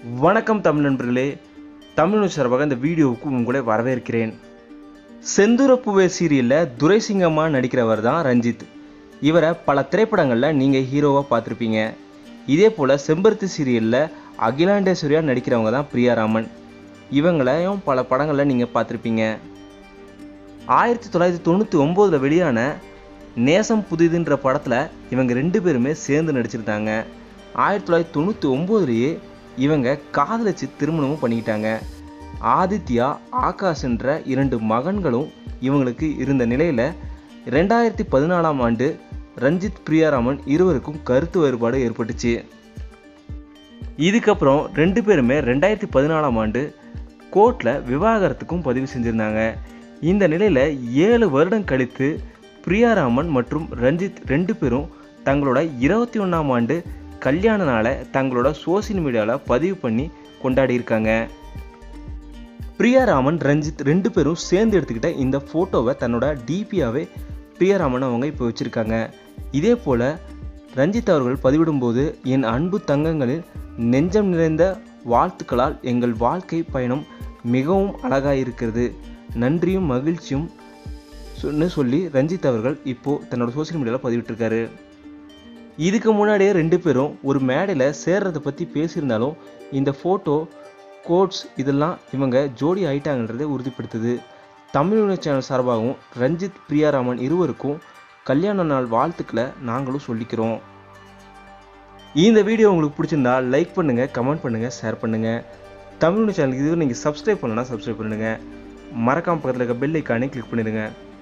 வணக்கம் தமிழ் நண்பர்களே தமிழ் சார்பாக இந்த வீடியோவுக்கு உங்களை வரவேற்கிறேன் செந்துரப்புவே சீரியலில் துரைசிங்கமாக நடிக்கிறவர் தான் ரஞ்சித் இவரை பல திரைப்படங்களில் நீங்கள் ஹீரோவாக பார்த்துருப்பீங்க இதே போல் செம்பருத்தி சீரியலில் அகிலாண்டேஸ்வரியாக நடிக்கிறவங்க தான் பிரியாராமன் இவங்களையும் பல படங்களில் நீங்கள் பார்த்துருப்பீங்க ஆயிரத்தி தொள்ளாயிரத்தி தொண்ணூற்றி ஒம்போதில் வெளியான நேசம் புதிதுன்ற படத்தில் இவங்க ரெண்டு பேருமே சேர்ந்து நடிச்சிருந்தாங்க ஆயிரத்தி தொள்ளாயிரத்தி தொண்ணூற்றி ஒம்போதுலேயே இவங்க காதலிச்சு திருமணமும் பண்ணிக்கிட்டாங்க ஆதித்யா ஆகாஷ் என்ற இரண்டு மகன்களும் இவங்களுக்கு இருந்த நிலையில் ரெண்டாயிரத்தி பதினாலாம் ஆண்டு ரஞ்சித் பிரியாராமன் இருவருக்கும் கருத்து வேறுபாடு ஏற்பட்டுச்சு இதுக்கப்புறம் ரெண்டு பேருமே ரெண்டாயிரத்தி பதினாலாம் ஆண்டு கோர்ட்டில் விவாகரத்துக்கும் பதிவு செஞ்சுருந்தாங்க இந்த நிலையில் ஏழு வருடம் கழித்து பிரியாராமன் மற்றும் ரஞ்சித் ரெண்டு பேரும் தங்களோட இருபத்தி ஒன்றாம் ஆண்டு கல்யாண நாளை தங்களோட சோசியல் மீடியாவில் பதிவு பண்ணி கொண்டாடி இருக்காங்க பிரியாராமன் ரஞ்சித் ரெண்டு பேரும் சேர்ந்து எடுத்துக்கிட்ட இந்த ஃபோட்டோவை தன்னோட டிபியாவே பிரியாராமன் அவங்க இப்போ வச்சுருக்காங்க இதே போல் ரஞ்சித் அவர்கள் பதிவிடும்போது என் அன்பு தங்கங்களில் நெஞ்சம் நிறைந்த வாழ்த்துக்களால் எங்கள் வாழ்க்கை பயணம் மிகவும் அழகாக இருக்கிறது நன்றியும் மகிழ்ச்சியும் சொன்னு சொல்லி ரஞ்சித் அவர்கள் இப்போது தன்னோட சோசியல் மீடியாவில் பதிவிட்டிருக்காரு இதுக்கு முன்னாடியே ரெண்டு பேரும் ஒரு மேடையில் சேர்றதை பற்றி பேசியிருந்தாலும் இந்த ஃபோட்டோ கோட்ஸ் இதெல்லாம் இவங்க ஜோடி ஆயிட்டாங்கன்றதை உறுதிப்படுத்துது தமிழ் யூனிட் சேனல் சார்பாகவும் ரஞ்சித் பிரியாராமன் இருவருக்கும் கல்யாண நாள் வாழ்த்துக்களை நாங்களும் சொல்லிக்கிறோம் இந்த வீடியோ உங்களுக்கு பிடிச்சிருந்தா லைக் பண்ணுங்கள் கமெண்ட் பண்ணுங்கள் ஷேர் பண்ணுங்கள் தமிழ் யூனிட் சேனலுக்கு இது நீங்கள் சப்ஸ்கிரைப் பண்ணலன்னா சப்ஸ்கிரைப் பண்ணுங்கள் மறக்காம பக்கத்தில் இருக்க பெல் ஐக்கானே கிளிக் பண்ணிடுங்க